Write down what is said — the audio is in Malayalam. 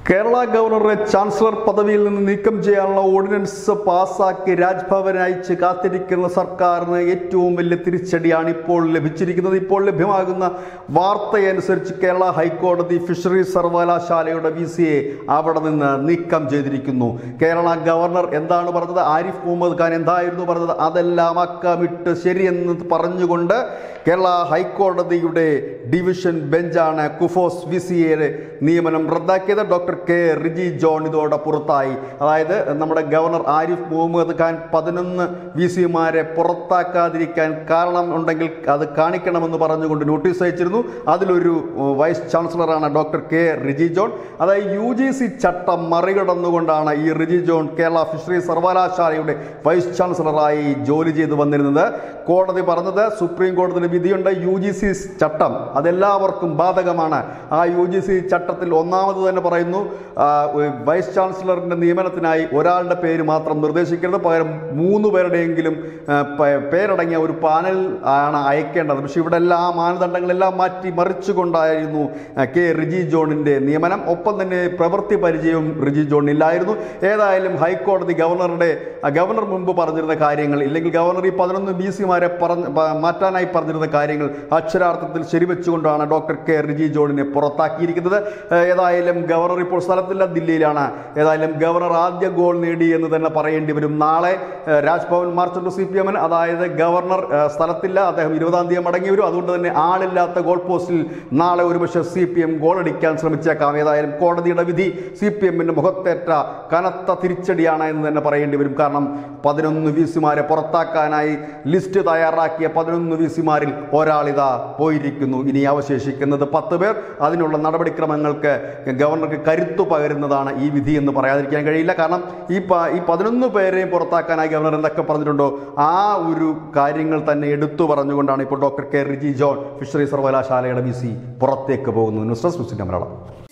കേരള ഗവർണറെ ചാൻസലർ പദവിയിൽ നിന്ന് നീക്കം ചെയ്യാനുള്ള ഓർഡിനൻസ് പാസാക്കി രാജ്ഭവൻ അയച്ച് കാത്തിരിക്കുന്ന സർക്കാരിന് ഏറ്റവും വലിയ തിരിച്ചടിയാണ് ഇപ്പോൾ ലഭിച്ചിരിക്കുന്നത് ഇപ്പോൾ ലഭ്യമാകുന്ന വാർത്തയനുസരിച്ച് കേരള ഹൈക്കോടതി ഫിഷറീസ് സർവകലാശാലയുടെ വി സിയെ അവിടെ നിന്ന് നീക്കം ചെയ്തിരിക്കുന്നു കേരള ഗവർണർ എന്താണ് പറഞ്ഞത് ആരിഫ് മുഹമ്മദ് ഖാൻ എന്തായിരുന്നു പറഞ്ഞത് അതെല്ലാം അക്കമിട്ട് ശരിയെന്ന് പറഞ്ഞുകൊണ്ട് കേരള ഹൈക്കോടതിയുടെ ഡിവിഷൻ ബെഞ്ചാണ് കുഫോസ് വി സിയെ നിയമനം റദ്ദാക്കിയത് ഡോക്ടർ കെ റിജി ജോൺ ഇതോടെ പുറത്തായി അതായത് നമ്മുടെ ഗവർണർ ആരിഫ് മുഹമ്മദ് ഖാൻ പതിനൊന്ന് വി സിമാരെ പുറത്താക്കാതിരിക്കാൻ കാരണം ഉണ്ടെങ്കിൽ അത് കാണിക്കണമെന്ന് പറഞ്ഞുകൊണ്ട് നോട്ടീസ് അയച്ചിരുന്നു അതിലൊരു ഏഹ്, വൈസ് ചാൻസലറാണ് ഡോക്ടർ കെ റിജി ജോൺ അതായത് യു ജി സി ചട്ടം മറികടന്നുകൊണ്ടാണ് ഈ റിജി ജോൺ കേരള ഫിഷറീസ് സർവകലാശാലയുടെ വൈസ് ചാൻസലറായി ജോലി ചെയ്തു വന്നിരുന്നത് കോടതി പറഞ്ഞത് സുപ്രീം കോടതിയുടെ വിധിയുണ്ട് യു ജി സി ചട്ടം അതെല്ലാവർക്കും ബാധകമാണ് ആ യു ജി സി ചട്ടത്തിൽ ഒന്നാമത് തന്നെ പറയുന്നു ആ, വൈസ് ചാൻസലറിന്റെ നിയമനത്തിനായി ഒരാളുടെ പേര് മാത്രം നിർദ്ദേശിക്കരുത് പകരം മൂന്ന് പേരുടെയെങ്കിലും ആ, പ- പേരടങ്ങിയ ഒരു പാനൽ ആണ് അയക്കേണ്ടത് പക്ഷെ ഇവിടെ എല്ലാ മാനദണ്ഡങ്ങളെല്ലാം മാറ്റി മറിച്ചുകൊണ്ടായിരുന്നു ആ, കെ റിജി ജോണിന്റെ നിയമനം ഒപ്പം തന്നെ പ്രവൃത്തി പരിചയവും റിജി ജോണിനില്ലായിരുന്നു ഏതായാലും ഹൈക്കോടതി ഗവർണറുടെ ആ, ഗവർണർ മുമ്പ് പറഞ്ഞിരുന്ന കാര്യങ്ങൾ ഇല്ലെങ്കിൽ ഗവർണർ ഈ പതിനൊന്ന് ബി സിമാരെ പറഞ്ഞ് പ- മാറ്റാനായി പറഞ്ഞിരുന്ന കാര്യങ്ങൾ അക്ഷരാർത്ഥത്തിൽ ശരിവെച്ചുകൊണ്ടാണ് ഡോക്ടർ കെ റിജി ജോണിനെ പുറത്താക്കിയിരിക്കുന്നത് ഏഹ് ഏതായാലും ഗവർണർ ഇപ്പോൾ സ്ഥലത്തില്ല ദില്ലിയിലാണ് ഏതായാലും ഗവർണർ ആദ്യ ഗോൾ നേടി എന്ന് തന്നെ പറയേണ്ടി വരും നാളെ ഏഹ് രാജ്ഭവൻ മാർച്ചുണ്ട് സി പി എമ്മിന് അതായത് ഗവർണർ ഏഹ് സ്ഥലത്തില്ല അദ്ദേഹം ഇരുപതാം തീയതി മടങ്ങി വരും അതുകൊണ്ട് തന്നെ ആളില്ലാത്ത ഗോൾ പോസ്റ്റിൽ നാളെ ഒരുപക്ഷെ സി പി എം ഗോൾ അടിക്കാൻ ശ്രമിച്ചേക്കാം ഏതായാലും കോടതിയുടെ വിധി സി പി എമ്മിന്റെ മുഖത്തേറ്റ കനത്ത തിരിച്ചടിയാണ് എന്ന് തന്നെ പറയേണ്ടി വരും കാരണം പതിനൊന്ന് വി സിമാരെ പുറത്താക്കാനായി ലിസ്റ്റ് തയ്യാറാക്കിയ പതിനൊന്ന് വി സിമാരിൽ ഒരാളിതാ പോയിരിക്കുന്നു ഇനി അവശേഷിക്കുന്നത് പത്ത് പേർ അതിനുള്ള നടപടിക്രമങ്ങൾക്ക് ഗവർണർക്ക് കരുത്തു പകരുന്നതാണ് ഈ വിധി എന്ന് പറയാതിരിക്കാൻ കഴിയില്ല കാരണം ഈ പ- ഈ പതിനൊന്ന് പേരെയും പുറത്താക്കാനായി ഗവർണർ എന്തൊക്കെ പറഞ്ഞിട്ടുണ്ടോ ആ ഒരു കാര്യങ്ങൾ തന്നെ എടുത്തു പറഞ്ഞുകൊണ്ടാണ് ഇപ്പോൾ doctor K Riji John fisheries സർവകലാശാലയുടെ വി സി പുറത്തേക്ക് പോകുന്നത് news desk news India Malayalam